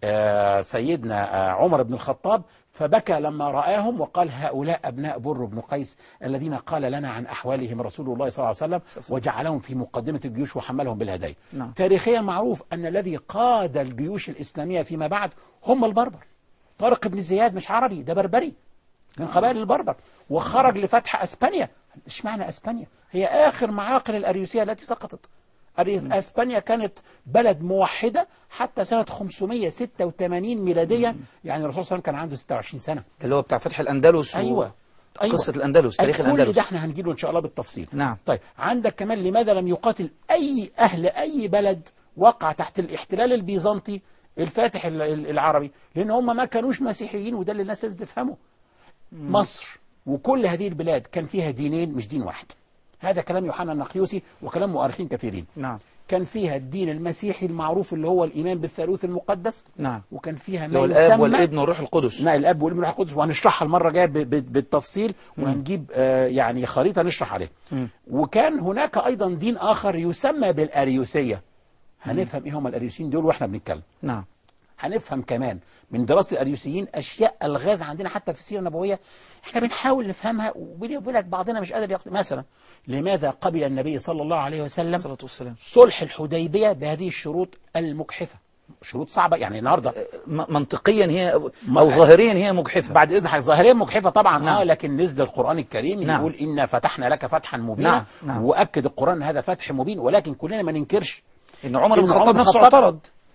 آه، سيدنا آه، عمر بن الخطاب فبكى لما رآهم وقال هؤلاء أبناء بر بن قيس الذين قال لنا عن أحوالهم رسول الله صلى الله عليه وسلم وجعلهم في مقدمة الجيوش وحملهم بالهدايا نعم. تاريخيا معروف أن الذي قاد الجيوش الإسلامية فيما بعد هم البربر طارق بن زياد مش عربي ده بربري من قبائل البربر وخرج لفتح اسبانيا اشمعنى اسبانيا هي اخر معاقل الاريوسيه التي سقطت أري- اسبانيا كانت بلد موحده حتى سنه 586 ميلاديا يعني الرسول صلى الله عليه وسلم كان عنده 26 سنه اللي هو بتاع فتح الأندلس و- ايوه ايوه قصة الأندلس تاريخ كل الأندلس ده احنا هنجيله ان شاء الله بالتفصيل نعم. طيب عندك كمان لماذا لم يقاتل اي اهل اي بلد وقع تحت الاحتلال البيزنطي الفاتح ال- ال- العربي لان هم ما كانوش مسيحيين وده اللي الناس لازم تفهمه مصر وكل هذه البلاد كان فيها دينين مش دين واحد هذا كلام يوحنا النقيوسي وكلام مؤرخين كثيرين نعم كان فيها الدين المسيحي المعروف اللي هو الايمان بالثالوث المقدس نعم وكان فيها اللي ما هو الآب يسمى والابن والروح القدس لا الاب والابن والروح القدس وهنشرحها المره الجايه ب- ب- بالتفصيل وهنجيب آه يعني خريطه نشرح عليها وكان هناك ايضا دين اخر يسمى بالاريوسيه هنفهم ايه هم الاريوسيين دول واحنا بنتكلم نعم هنفهم كمان من دراسه الاريوسيين اشياء الغاز عندنا حتى في السيره النبويه احنا بنحاول نفهمها وبيني وبينك بعضنا مش قادر يقضي مثلا لماذا قبل النبي صلى الله عليه وسلم الصلاة والسلام صلح الحديبيه بهذه الشروط المجحفه شروط صعبه يعني النهارده م- منطقيا هي أو ظاهريا هي مجحفة بعد اذن حضرتك ظاهريا مجحفه طبعا نعم. اه لكن نزل القران الكريم نعم. يقول انا فتحنا لك فتحا مبينا نعم، نعم. واكد القران ان هذا فتح مبين ولكن كلنا ما ننكرش إن عمر بن إن عمر الخطاب بن نفسه الخطاب- اعترض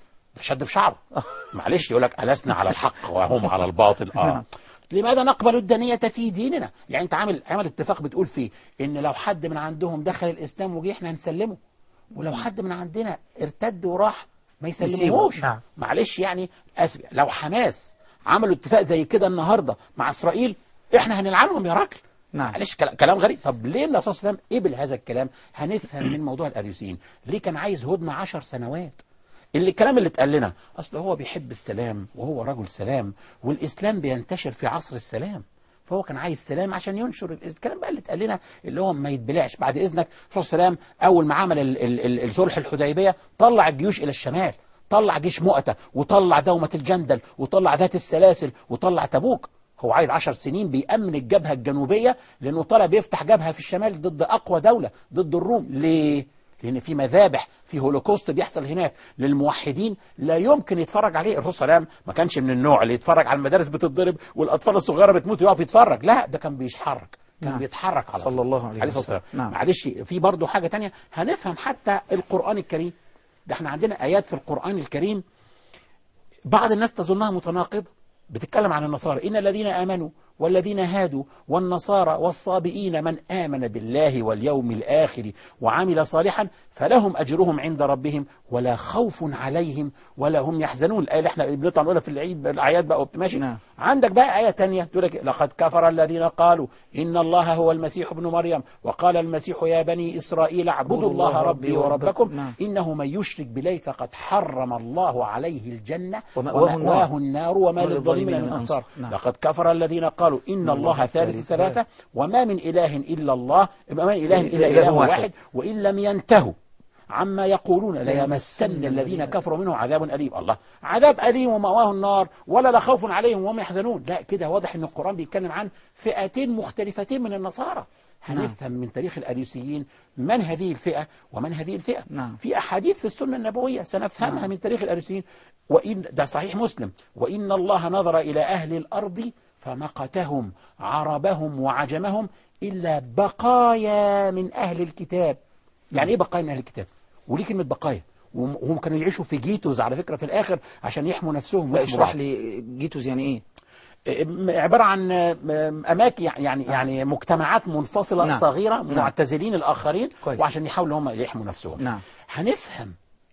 شد في شعره معلش يقول لك ألسنا على الحق وهم على الباطل اه نعم. لماذا نقبل الدنية في ديننا يعني انت عامل عامل اتفاق بتقول فيه ان لو حد من عندهم دخل الاسلام وجه احنا هنسلمه ولو حد من عندنا ارتد وراح ما يسلموهوش يسيبه. نعم. معلش يعني اسف لو حماس عملوا اتفاق زي كده النهارده مع اسرائيل احنا هنلعنهم يا راجل نعم. معلش كلا- كلام غريب طب ليه الرسول صلى الله عليه وسلم قبل هذا الكلام هنفهم من موضوع الاريوسيين ليه كان عايز هدنه عشر سنوات اللي الكلام اللي اتقال لنا اصل هو بيحب السلام وهو رجل سلام والاسلام بينتشر في عصر السلام فهو كان عايز سلام عشان ينشر ال- الكلام بقى اللي اتقال لنا اللي هو ما يتبلعش بعد اذنك الرسول صلى الله عليه وسلم اول ما عمل ال- ال- ال- الصلح الحديبيه طلع الجيوش الى الشمال طلع جيش مؤتة وطلع دومة الجندل وطلع ذات السلاسل وطلع تبوك هو عايز عشر سنين بيأمن الجبهة الجنوبية لأنه طالع بيفتح جبهة في الشمال ضد أقوى دولة ضد الروم ليه؟ لأن في مذابح في هولوكوست بيحصل هناك للموحدين لا يمكن يتفرج عليه الرسول صلى الله عليه وسلم ما كانش من النوع اللي يتفرج على المدارس بتتضرب والأطفال الصغيرة بتموت ويقف يتفرج لا ده كان بيتحرك كان نعم. بيتحرك على صلى طول. الله عليه الصلاة وسلم. والسلام. نعم. معلش في برضه حاجة تانية هنفهم حتى القرآن الكريم ده احنا عندنا آيات في القرآن الكريم بعض الناس تظنها متناقضة بتتكلم عن النصارى إن الذين آمنوا والذين هادوا والنصارى والصابئين من آمن بالله واليوم الآخر وعمل صالحا فلهم أجرهم عند ربهم ولا خوف عليهم ولا هم يحزنون الآية اللي احنا بنطلع نقولها في العيد الأعياد بقى ماشي نعم. عندك بقى آية تانية تقول لك لقد كفر الذين قالوا إن الله هو المسيح ابن مريم وقال المسيح يا بني إسرائيل اعبدوا الله ربي وربكم نعم. إنه من يشرك بالله فقد حرم الله عليه الجنة ومأواه النار. ومأواه النار وما للظالمين من أنصار نعم. لقد كفر الذين قالوا إن الله ثالث ثلاثة وما من إله إلا الله ما من إله إلا إله واحد وإن لم ينتهوا عما يقولون ليمسن الذين كفروا منهم عذاب أليم الله عذاب أليم ومأواه النار ولا لا خوف عليهم وهم يحزنون لا كده واضح أن القرآن بيتكلم عن فئتين مختلفتين من النصارى هنفهم من تاريخ الأريوسيين من هذه الفئة ومن هذه الفئة نعم. في أحاديث في السنة النبوية سنفهمها من تاريخ الأريوسيين وإن ده صحيح مسلم وإن الله نظر إلى أهل الأرض فمقتهم عربهم وعجمهم إلا بقايا من أهل الكتاب يعني إيه بقايا من أهل الكتاب وليه كلمة بقايا وهم وهم كانوا يعيشوا في جيتوز على فكرة في الآخر عشان يحموا نفسهم لا ويحموا اشرح بعض. لي جيتوز يعني ايه عبارة عن أماكن يعني يعني مجتمعات منفصلة نعم. صغيرة نعم. معتزلين الآخرين كويس. وعشان يحاولوا هم يحموا نفسهم نعم. هنفهم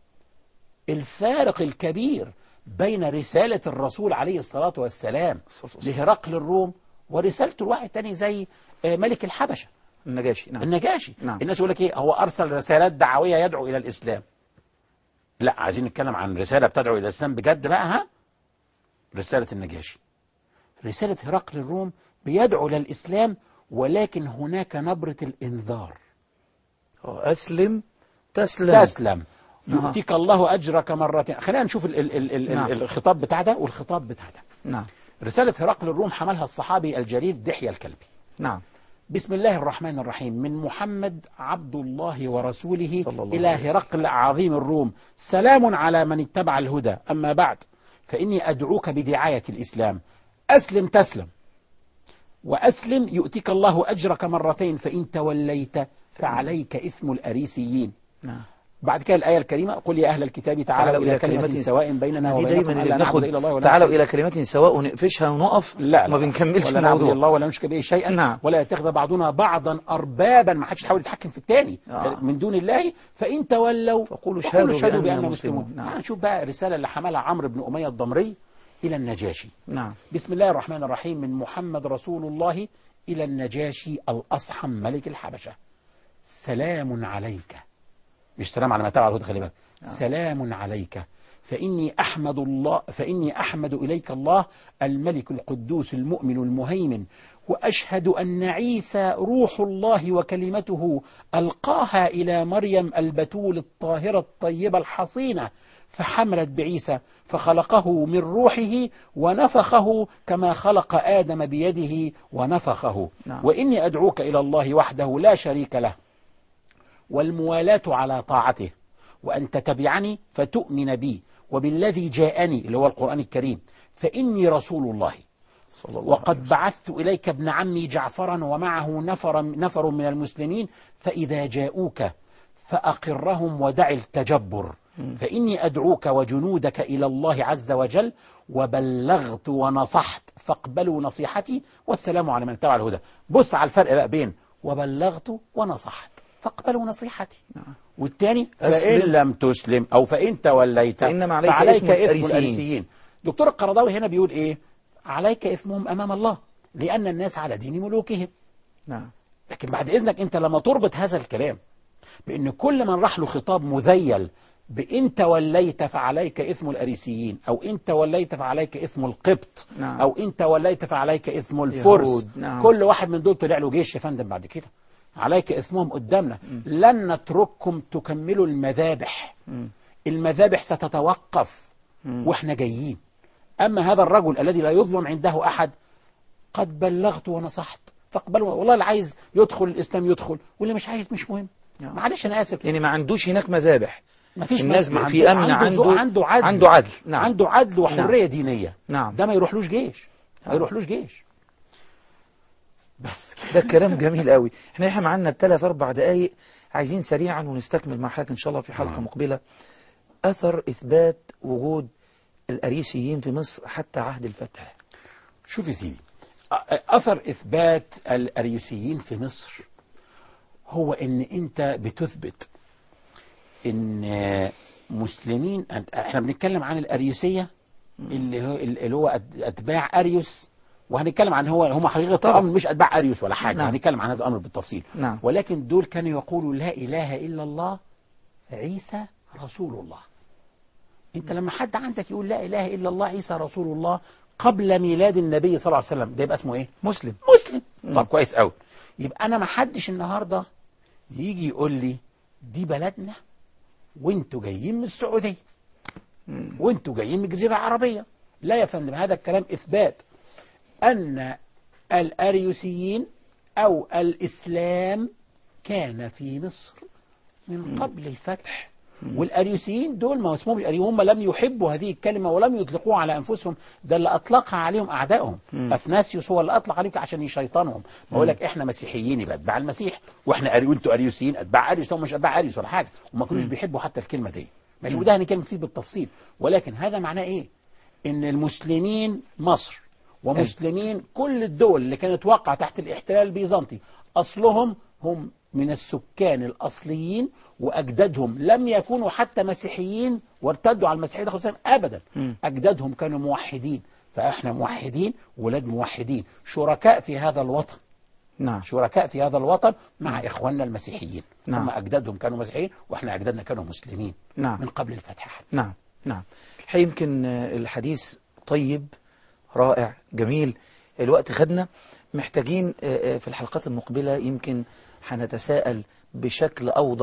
الفارق الكبير بين رسالة الرسول عليه الصلاة والسلام الصلاة والسلام. لهرقل الروم ورسالته لواحد تاني زي آه، ملك الحبشة النجاشي نعم النجاشي نعم. الناس يقول لك ايه هو ارسل رسالات دعويه يدعو الى الاسلام لا عايزين نتكلم عن رساله بتدعو الى الاسلام بجد بقى ها رساله النجاشي رساله هرقل الروم بيدعو الى الاسلام ولكن هناك نبره الانذار آه، اسلم تسلم تسلم يؤتيك الله أجرك مرتين خلينا نشوف ال ال ال ال نعم. الخطاب بتاع ده والخطاب بتاع ده نعم رسالة هرقل الروم حملها الصحابي الجليل دحية الكلبي نعم بسم الله الرحمن الرحيم من محمد عبد الله ورسوله صلى الله إلى عليه وسلم. هرقل عظيم الروم سلام على من اتبع الهدى أما بعد فإني أدعوك بدعاية الإسلام أسلم تسلم وأسلم يؤتيك الله أجرك مرتين فإن توليت فعليك إثم الأريسيين نعم بعد كده الآية الكريمة قل يا أهل الكتاب تعالوا إلى كلمة سواء بيننا دي وبينكم دايما ألا ناخد نعبد إلا الله ولا تعالوا نشرك الى كلمه سواء ونقفشها ونقف لا ما لا. بنكملش ولا نعبد الموضوع الله ولا نشرك به شيئا نعم. ولا يتخذ بعضنا بعضا اربابا ما حدش يحاول يتحكم في الثاني آه. من دون الله فان تولوا فقولوا اشهدوا اشهدوا بأننا باننا مسلمون. مسلمون نعم. نعم. نشوف بقى الرساله اللي حملها عمرو بن اميه الضمري الى النجاشي نعم بسم الله الرحمن الرحيم من محمد رسول الله الى النجاشي الاصحم ملك الحبشه سلام عليك مش سلام على ما تبع الهدى خلي بالك سلام عليك فإني أحمد الله فإني أحمد إليك الله الملك القدوس المؤمن المهيمن وأشهد أن عيسى روح الله وكلمته ألقاها إلى مريم البتول الطاهرة الطيبة الحصينة فحملت بعيسى فخلقه من روحه ونفخه كما خلق آدم بيده ونفخه نعم. وإني أدعوك إلى الله وحده لا شريك له والموالاة على طاعته وأن تتبعني فتؤمن بي وبالذي جاءني اللي هو القرآن الكريم فإني رسول الله صلى الله وقد بعثت إليك ابن عمي جعفرا ومعه نفر, نفر من المسلمين فإذا جاءوك فأقرهم ودع التجبر فإني أدعوك وجنودك إلى الله عز وجل وبلغت ونصحت فاقبلوا نصيحتي والسلام على من اتبع الهدى بص على الفرق بقى بين وبلغت ونصحت فاقبلوا نصيحتي والتاني فإن أسلم. لم تسلم أو فإن توليت فإنما عليك فعليك إثم إثم الأريسيين. الأريسيين دكتور القرضاوي هنا بيقول إيه عليك إثمهم أمام الله لأن الناس على دين ملوكهم نعم لكن بعد إذنك أنت لما تربط هذا الكلام بأن كل من راح له خطاب مذيل بإن توليت فعليك إثم الأريسيين أو إن توليت فعليك إثم القبط نعم. أو إن توليت فعليك إثم الفرس يهود، نعم. كل واحد من دول طلع له جيش يا فندم بعد كده عليك إثمهم قدامنا لن نترككم تكملوا المذابح المذابح ستتوقف وإحنا جايين أما هذا الرجل الذي لا يظلم عنده أحد قد بلغت ونصحت فاقبلوا والله اللي عايز يدخل الإسلام يدخل واللي مش عايز مش مهم نعم. معلش أنا آسف يعني ما عندوش هناك مذابح ما فيش الناس ما في أمن عنده عنده عنده عدل عنده عدل نعم عنده عدل وحرية دينية نعم ده ما يروحلوش جيش ما يروحلوش جيش بس كده ده كلام جميل قوي احنا احنا معانا ثلاث اربع دقائق عايزين سريعا ونستكمل مع حضرتك ان شاء الله في حلقه نعم. مقبله اثر اثبات وجود الاريسيين في مصر حتى عهد الفتح شوف يا سيدي أ- أثر إثبات الأريوسيين في مصر هو إن أنت بتثبت إن مسلمين أنت- إحنا بنتكلم عن الأريوسية اللي هو اللي هو أت- أتباع أريوس وهنتكلم عن هو هم حقيقة طبعا. الأمر مش أتباع أريوس ولا حاجة نعم. هنتكلم عن هذا الأمر بالتفصيل نعم. ولكن دول كانوا يقولوا لا إله إلا الله عيسى رسول الله انت لما حد عندك يقول لا اله الا الله عيسى رسول الله قبل ميلاد النبي صلى الله عليه وسلم ده يبقى اسمه ايه مسلم مسلم طب كويس قوي يبقى انا ما حدش النهارده يجي يقول لي دي بلدنا وانتوا جايين من السعوديه وانتوا جايين من الجزيره العربيه لا يا فندم هذا الكلام اثبات ان الاريوسيين او الاسلام كان في مصر من قبل الفتح والاريوسيين دول ما اسمهم اريوس هم لم يحبوا هذه الكلمه ولم يطلقوها على انفسهم ده اللي اطلقها عليهم اعدائهم اثناسيوس هو اللي اطلق عليهم عشان يشيطنهم بقول لك احنا مسيحيين يبقى اتباع المسيح واحنا أري... وانتوا اريوسيين اتباع اريوس هم مش اتباع اريوس ولا حاجه وما كانوش بيحبوا حتى الكلمه دي ماشي وده هنتكلم فيه بالتفصيل ولكن هذا معناه ايه ان المسلمين مصر ومسلمين كل الدول اللي كانت واقعة تحت الاحتلال البيزنطي أصلهم هم من السكان الأصليين وأجدادهم لم يكونوا حتى مسيحيين وارتدوا على المسيحية دخلوا الإسلام أبدا أجدادهم كانوا موحدين فإحنا موحدين ولاد موحدين شركاء في هذا الوطن نعم شركاء في هذا الوطن مع إخواننا المسيحيين نعم. هم أجدادهم كانوا مسيحيين وإحنا أجدادنا كانوا مسلمين نعم. من قبل الفتح حتى نعم نعم الحقيقة يمكن آه، الحديث طيب رائع جميل الوقت خدنا محتاجين آه، آه، في الحلقات المقبلة يمكن هنتساءل بشكل أوضح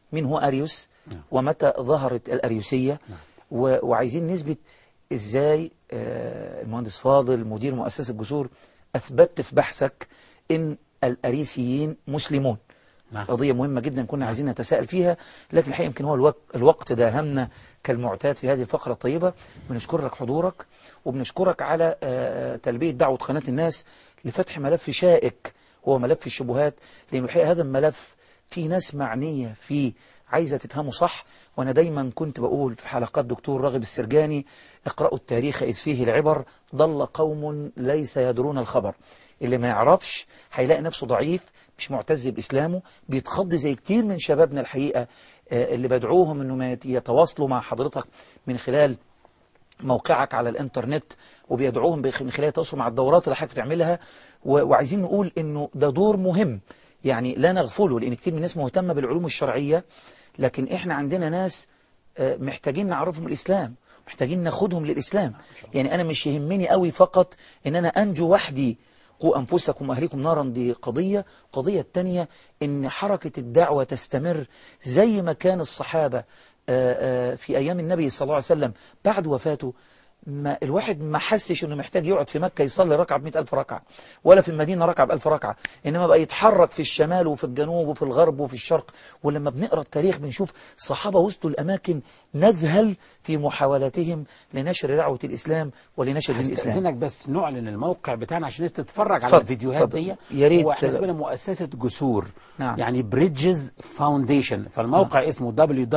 مين هو أريوس ومتى ظهرت الأريوسية و- وعايزين نثبت إزاي آه، المهندس فاضل مدير مؤسسة جسور أثبتت في بحثك إن الأريسيين مسلمون نعم. قضية مهمة جدا كنا عايزين نتساءل فيها لكن الحقيقة يمكن هو الوقت, الوقت داهمنا كالمعتاد في هذه الفقرة الطيبة بنشكر لك حضورك وبنشكرك على آه، تلبية دعوة قناة الناس لفتح ملف شائك هو ملف الشبهات لأن الحقيقة هذا الملف في ناس معنية فيه عايزة تفهمه صح وأنا دايما كنت بقول في حلقات دكتور راغب السرجاني اقرأوا التاريخ إذ فيه العبر ضل قوم ليس يدرون الخبر اللي ما يعرفش هيلاقي نفسه ضعيف مش معتز بإسلامه بيتخض زي كتير من شبابنا الحقيقة آه، اللي بدعوهم انهم يت- يتواصلوا مع حضرتك من خلال موقعك على الانترنت وبيدعوهم بخ- من خلال التواصل مع الدورات اللي حضرتك بتعملها و- وعايزين نقول انه ده دور مهم يعني لا نغفله لان كتير من الناس مهتمة بالعلوم الشرعية لكن احنا عندنا ناس آه، محتاجين نعرفهم الاسلام محتاجين ناخدهم للاسلام يعني انا مش يهمني قوي فقط ان انا انجو وحدي قوا أنفسكم وأهليكم نارا دي قضية قضية التانية إن حركة الدعوة تستمر زي ما كان الصحابة آه، آه، في أيام النبي صلى الله عليه وسلم بعد وفاته ما الواحد ما حسش انه محتاج يقعد في مكة يصلي ركعة بمئة ألف ركعة ولا في المدينة ركعة بألف ركعة إنما بقى يتحرك في الشمال وفي الجنوب وفي الغرب وفي الشرق ولما بنقرأ التاريخ بنشوف صحابة وصلوا الأماكن نذهل في محاولاتهم لنشر دعوة الإسلام ولنشر دين الإسلام هستأذنك بس نعلن الموقع بتاعنا عشان الناس تتفرج على اتفضل، الفيديوهات اتفضل. دي يا ريت. هو احنا اسمنا مؤسسة جسور نعم. يعني بريدجز فاونديشن فالموقع اسمه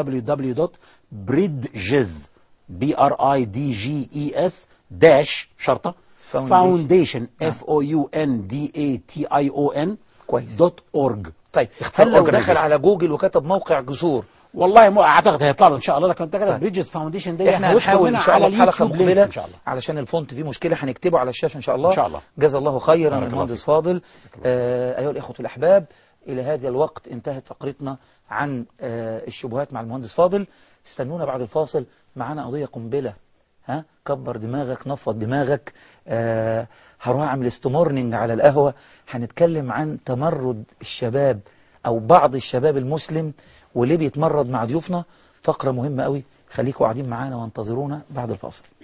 www.bridges b r i d g e s داش شرطة Foundation. فاونديشن f o u n d a t i o n كويس. دوت اورج طيب اختار هل لو organization. دخل على جوجل وكتب موقع جسور والله ما اعتقد هيطلع له ان شاء الله لكن انت كده طيب. بريدجز فاونديشن دي احنا هيدخل هنحاول ان منها شاء الله على في حلقه اليوتيوب مقبله links ان شاء الله علشان الفونت فيه مشكله هنكتبه على الشاشه ان شاء الله إن شاء الله. جزا الله خيرا بارك الله المهندس فيك. فاضل آه ايها الاخوه الاحباب الى هذا الوقت انتهت فقرتنا عن آه الشبهات مع المهندس فاضل استنونا بعد الفاصل معانا قضيه قنبله ها كبر دماغك نفض دماغك آه هروح اعمل استمورنينج على القهوه هنتكلم عن تمرد الشباب او بعض الشباب المسلم وليه بيتمرد مع ضيوفنا فقره مهمه قوي خليكم قاعدين معانا وانتظرونا بعد الفاصل